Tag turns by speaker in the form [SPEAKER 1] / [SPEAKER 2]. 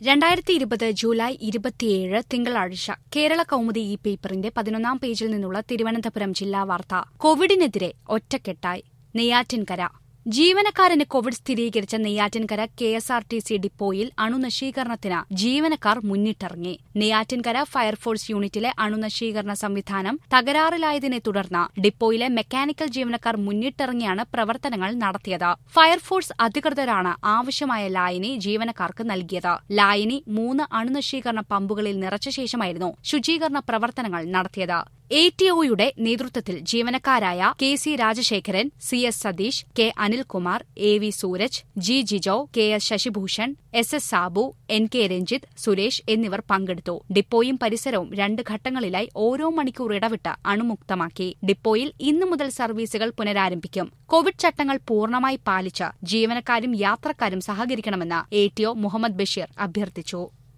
[SPEAKER 1] രണ്ടായിരത്തി ഇരുപത് ജൂലൈ ഇരുപത്തിയേഴ് തിങ്കളാഴ്ച കേരള കൗമുദി ഈ പേപ്പറിന്റെ പതിനൊന്നാം പേജിൽ നിന്നുള്ള തിരുവനന്തപുരം ജില്ലാ വാർത്ത കോവിഡിനെതിരെ ഒറ്റക്കെട്ടായി നെയ്യാറ്റിൻകര ജീവനക്കാരന് കോവിഡ് സ്ഥിരീകരിച്ച Neyyattinkara K S R T C ഡിപ്പോയിൽ അണുനശീകരണത്തിന് ജീവനക്കാർ മുന്നിട്ടിറങ്ങി നെയ്യാറ്റിൻകര ഫയർഫോഴ്സ് യൂണിറ്റിലെ അണുനശീകരണ സംവിധാനം തകരാറിലായതിനെ തുടർന്ന് ഡിപ്പോയിലെ മെക്കാനിക്കൽ ജീവനക്കാർ മുന്നിട്ടിറങ്ങിയാണ് പ്രവർത്തനങ്ങൾ നടത്തിയത് ഫയർഫോഴ്സ് അധികൃതരാണ് ആവശ്യമായ ലായനി ജീവനക്കാർക്ക് നൽകിയത് ലായനി മൂന്ന് അണുനശീകരണ പമ്പുകളിൽ നിറച്ച ശേഷമായിരുന്നു ശുചീകരണ പ്രവർത്തനങ്ങൾ നടത്തിയത് എ ടി ഒയുടെ നേതൃത്വത്തിൽ ജീവനക്കാരായ K C Rajasekharan C S Satheesh K Anilkumar A V Sooraj G Jijo K S Sasibhushan S S Sabu N K Ranjith Suresh എന്നിവർ പങ്കെടുത്തു ഡിപ്പോയും പരിസരവും രണ്ട് ഘട്ടങ്ങളിലായി ഓരോ മണിക്കൂർ ഇടവിട്ട് അണുമുക്തമാക്കി ഡിപ്പോയിൽ ഇന്നു മുതൽ സർവീസുകൾ പുനരാരംഭിക്കും കോവിഡ് ചട്ടങ്ങൾ പൂർണ്ണമായി പാലിച്ച് ജീവനക്കാരും യാത്രക്കാരും സഹകരിക്കണമെന്ന് A T O Muhammad Basheer അഭ്യർത്ഥിച്ചു